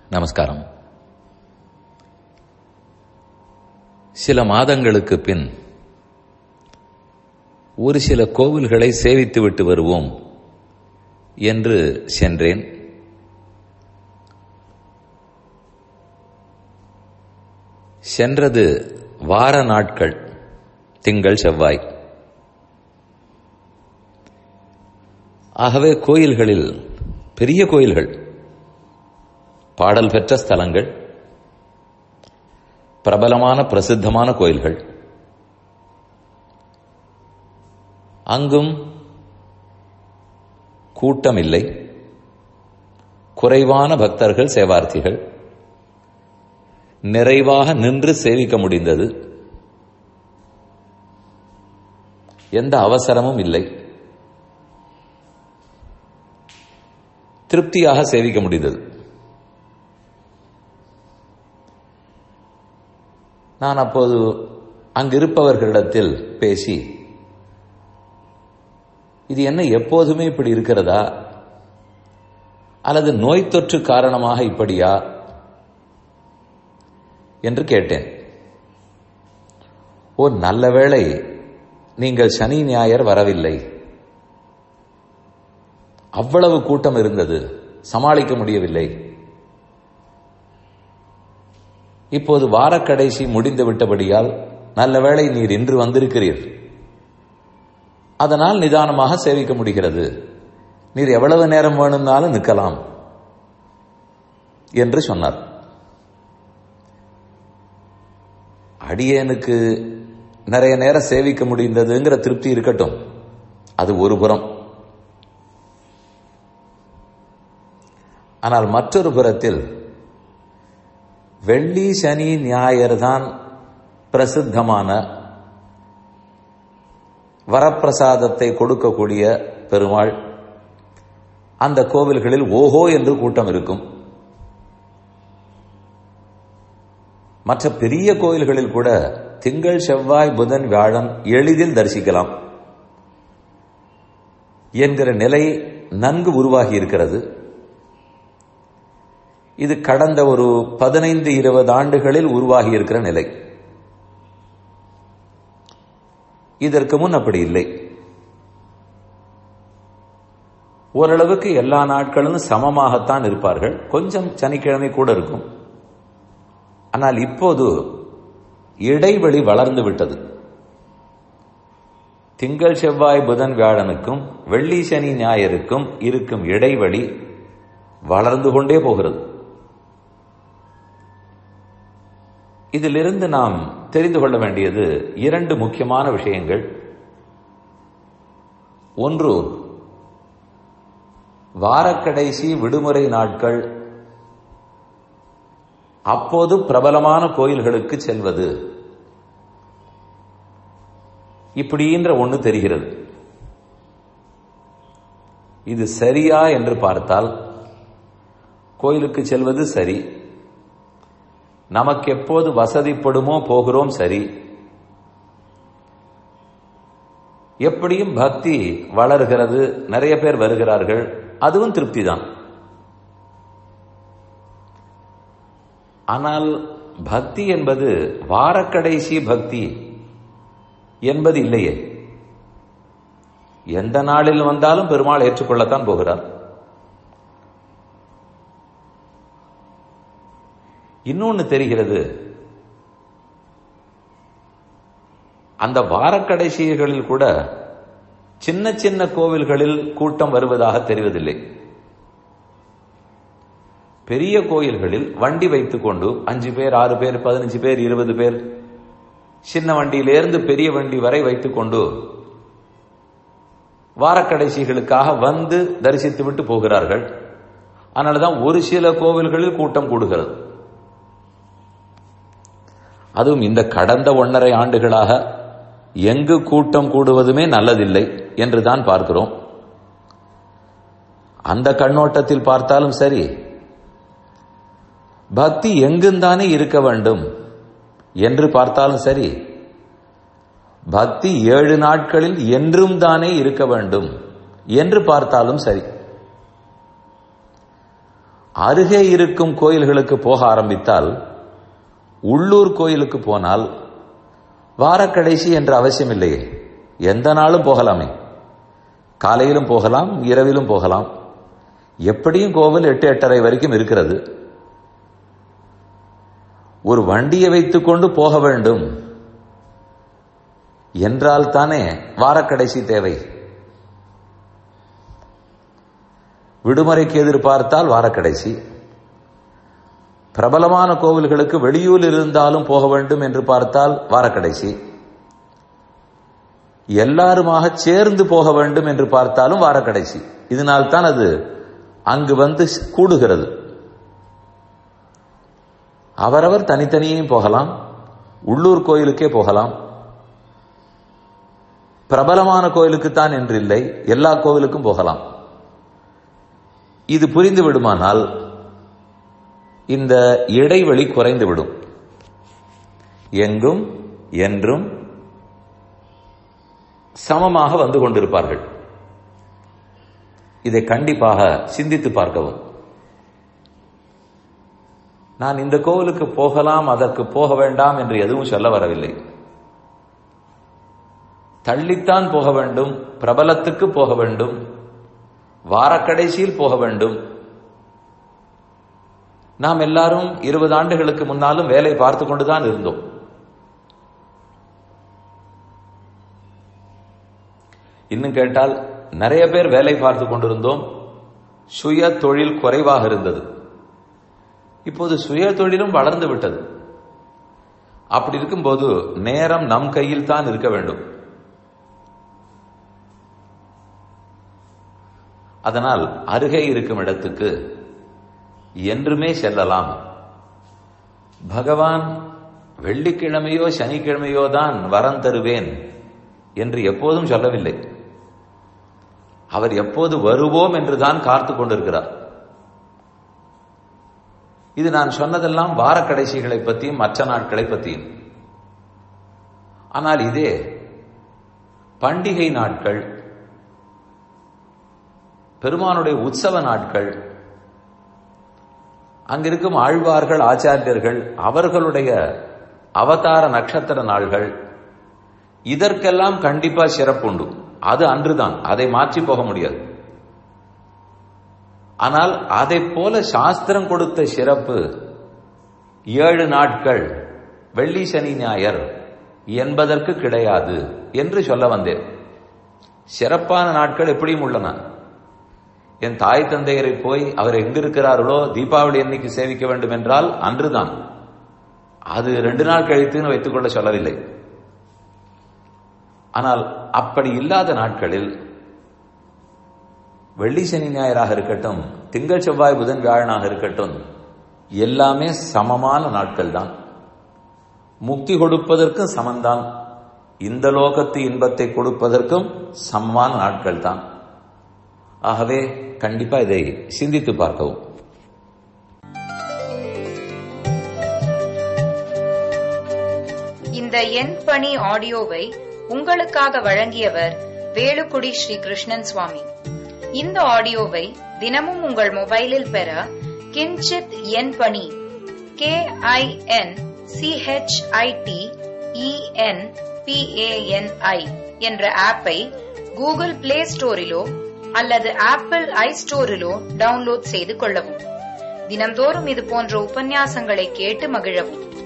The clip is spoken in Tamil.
நமஸ்காரம் சில மாதங்களுக்கு பின் ஒரு சில கோவில்களை சேவித்துவிட்டு வருவோம் என்று சென்றேன் சென்றது வார நாட்கள் திங்கள் செவ்வாய் ஆகவே கோயில்களில் பெரிய கோயில்கள் பாடல் பெற்ற ஸ்தலங்கள் பிரபலமான பிரசித்தமான கோயில்கள் அங்கும் கூட்டம் இல்லை குறைவான பக்தர்கள் சேவார்த்திகள் நிறைவாக நின்று சேவிக்க முடிந்தது எந்த அவசரமும் இல்லை திருப்தியாக சேவிக்க முடிந்தது நான் அப்போது அங்கிருப்பவர்களிடத்தில் பேசி இது என்ன எப்போதுமே இப்படி இருக்கிறதா அல்லது நோய் தொற்று காரணமாக இப்படியா என்று கேட்டேன் ஓ நல்ல வேளை நீங்கள் சனி ஞாயர் வரவில்லை அவ்வளவு கூட்டம் இருந்தது சமாளிக்க முடியவில்லை இப்போது வாரக்கடைசி முடிந்து விட்டபடியால் நல்ல வேளை நீர் இன்று வந்திருக்கிறீர் அதனால் நிதானமாக சேவிக்க முடிகிறது நீர் எவ்வளவு நேரம் வேணும்னாலும் நிற்கலாம் என்று சொன்னார் அடியேனுக்கு நிறைய நேரம் சேவிக்க முடிந்ததுங்கிற திருப்தி இருக்கட்டும் அது ஒரு புறம் ஆனால் மற்றொரு புறத்தில் வெள்ளி சனி ஞாயர் தான் பிரசித்தமான வரப்பிரசாதத்தை கொடுக்கக்கூடிய பெருமாள் அந்த கோவில்களில் ஓஹோ என்று கூட்டம் இருக்கும் மற்ற பெரிய கோயில்களில் கூட திங்கள் செவ்வாய் புதன் வியாழன் எளிதில் தரிசிக்கலாம் என்கிற நிலை நன்கு உருவாகி இருக்கிறது இது கடந்த ஒரு பதினைந்து இருபது ஆண்டுகளில் உருவாகி இருக்கிற நிலை இதற்கு முன் அப்படி இல்லை ஓரளவுக்கு எல்லா நாட்களும் சமமாகத்தான் இருப்பார்கள் கொஞ்சம் சனிக்கிழமை கூட இருக்கும் ஆனால் இப்போது இடைவெளி வளர்ந்து விட்டது திங்கள் செவ்வாய் புதன் வியாழனுக்கும் வெள்ளி சனி ஞாயிறுக்கும் இருக்கும் இடைவெளி வளர்ந்து கொண்டே போகிறது இதிலிருந்து நாம் தெரிந்து கொள்ள வேண்டியது இரண்டு முக்கியமான விஷயங்கள் ஒன்று வாரக்கடைசி விடுமுறை நாட்கள் அப்போது பிரபலமான கோயில்களுக்கு செல்வது இப்படின்ற ஒன்று தெரிகிறது இது சரியா என்று பார்த்தால் கோயிலுக்கு செல்வது சரி நமக்கு எப்போது வசதிப்படுமோ போகிறோம் சரி எப்படியும் பக்தி வளர்கிறது நிறைய பேர் வருகிறார்கள் அதுவும் திருப்தி தான் ஆனால் பக்தி என்பது வாரக்கடைசி பக்தி என்பது இல்லையே எந்த நாளில் வந்தாலும் பெருமாள் ஏற்றுக்கொள்ளத்தான் போகிறார் இன்னொன்னு தெரிகிறது அந்த வாரக்கடைசிகளில் கூட சின்ன சின்ன கோவில்களில் கூட்டம் வருவதாக தெரிவதில்லை பெரிய கோயில்களில் வண்டி வைத்துக் கொண்டு அஞ்சு பேர் ஆறு பேர் பதினஞ்சு பேர் இருபது பேர் சின்ன வண்டியிலிருந்து பெரிய வண்டி வரை வைத்துக் கொண்டு வாரக்கடைசிகளுக்காக வந்து தரிசித்து விட்டு போகிறார்கள் அதனாலதான் ஒரு சில கோவில்களில் கூட்டம் கூடுகிறது அதுவும் இந்த கடந்த ஒன்றரை ஆண்டுகளாக எங்கு கூட்டம் கூடுவதுமே நல்லதில்லை என்று தான் பார்க்கிறோம் அந்த கண்ணோட்டத்தில் பார்த்தாலும் சரி பக்தி எங்குந்தானே இருக்க வேண்டும் என்று பார்த்தாலும் சரி பக்தி ஏழு நாட்களில் என்றும் தானே இருக்க வேண்டும் என்று பார்த்தாலும் சரி அருகே இருக்கும் கோயில்களுக்கு போக ஆரம்பித்தால் உள்ளூர் கோயிலுக்கு போனால் வாரக்கடைசி என்ற அவசியம் இல்லையே எந்த நாளும் போகலாமே காலையிலும் போகலாம் இரவிலும் போகலாம் எப்படியும் கோவில் எட்டு எட்டரை வரைக்கும் இருக்கிறது ஒரு வண்டியை வைத்துக்கொண்டு போக வேண்டும் என்றால் தானே வாரக்கடைசி தேவை விடுமுறைக்கு எதிர்பார்த்தால் வாரக்கடைசி பிரபலமான கோவில்களுக்கு வெளியூரில் இருந்தாலும் போக வேண்டும் என்று பார்த்தால் வாரக்கடைசி எல்லாருமாக சேர்ந்து போக வேண்டும் என்று பார்த்தாலும் வாரக்கடைசி இதனால் தான் அது அங்கு வந்து கூடுகிறது அவரவர் தனித்தனியும் போகலாம் உள்ளூர் கோயிலுக்கே போகலாம் பிரபலமான கோயிலுக்குத்தான் என்றில்லை எல்லா கோவிலுக்கும் போகலாம் இது புரிந்து விடுமானால் இந்த இடைவெளி குறைந்துவிடும் எங்கும் என்றும் சமமாக வந்து கொண்டிருப்பார்கள் இதை கண்டிப்பாக சிந்தித்து பார்க்கவும் நான் இந்த கோவிலுக்கு போகலாம் அதற்கு போக வேண்டாம் என்று எதுவும் சொல்ல வரவில்லை தள்ளித்தான் போக வேண்டும் பிரபலத்துக்கு போக வேண்டும் வாரக்கடைசியில் போக வேண்டும் நாம் எல்லாரும் இருபது ஆண்டுகளுக்கு முன்னாலும் வேலை பார்த்து கொண்டுதான் இருந்தோம் இன்னும் கேட்டால் நிறைய பேர் வேலை பார்த்து கொண்டிருந்தோம் சுய தொழில் குறைவாக இருந்தது இப்போது சுய தொழிலும் வளர்ந்து விட்டது அப்படி இருக்கும்போது நேரம் நம் கையில் தான் இருக்க வேண்டும் அதனால் அருகே இருக்கும் இடத்துக்கு என்றுமே செல்லலாம் பகவான் வெள்ளிக்கிழமையோ சனிக்கிழமையோ தான் வரம் தருவேன் என்று எப்போதும் சொல்லவில்லை அவர் எப்போது வருவோம் என்றுதான் காத்து கொண்டிருக்கிறார் இது நான் சொன்னதெல்லாம் வார கடைசிகளை பற்றியும் மற்ற நாட்களை பற்றியும் ஆனால் இதே பண்டிகை நாட்கள் பெருமானுடைய உற்சவ நாட்கள் அங்கிருக்கும் ஆழ்வார்கள் ஆச்சாரியர்கள் அவர்களுடைய அவதார நட்சத்திர நாள்கள் இதற்கெல்லாம் கண்டிப்பா சிறப்புண்டு அது அன்றுதான் அதை மாற்றி போக முடியாது ஆனால் அதை போல சாஸ்திரம் கொடுத்த சிறப்பு ஏழு நாட்கள் வெள்ளி சனி ஞாயர் என்பதற்கு கிடையாது என்று சொல்ல வந்தேன் சிறப்பான நாட்கள் எப்படியும் உள்ளன என் தாய் தந்தையரை போய் அவர் எங்கிருக்கிறார்களோ தீபாவளி அன்னைக்கு சேவிக்க வேண்டும் என்றால் அன்றுதான் அது ரெண்டு நாள் கழித்துன்னு வைத்துக்கொள்ள சொல்லவில்லை ஆனால் அப்படி இல்லாத நாட்களில் வெள்ளி சனி ஞாயிறாக இருக்கட்டும் திங்கள் செவ்வாய் புதன் வியாழனாக இருக்கட்டும் எல்லாமே சமமான நாட்கள் தான் முக்தி கொடுப்பதற்கும் சமந்தான் இந்த லோகத்து இன்பத்தை கொடுப்பதற்கும் சமமான நாட்கள் தான் ஆகவே கண்டிப்பா இதை சிந்தித்து பார்க்கவும் இந்த எண் பணி ஆடியோவை உங்களுக்காக வழங்கியவர் வேலுக்குடி ஸ்ரீ கிருஷ்ணன் சுவாமி இந்த ஆடியோவை தினமும் உங்கள் மொபைலில் பெற கிஞ்சித் எண் பணி கே ஐ என் சிஹெச்ஐடி இஎன் பிஏஎன்ஐ என்ற ஆப்பை கூகுள் பிளே ஸ்டோரிலோ அல்லது ஆப்பிள் ஐ ஸ்டோரிலோ டவுன்லோட் செய்து கொள்ளவும் தினம்தோறும் இது போன்ற உபன்யாசங்களை கேட்டு மகிழவும்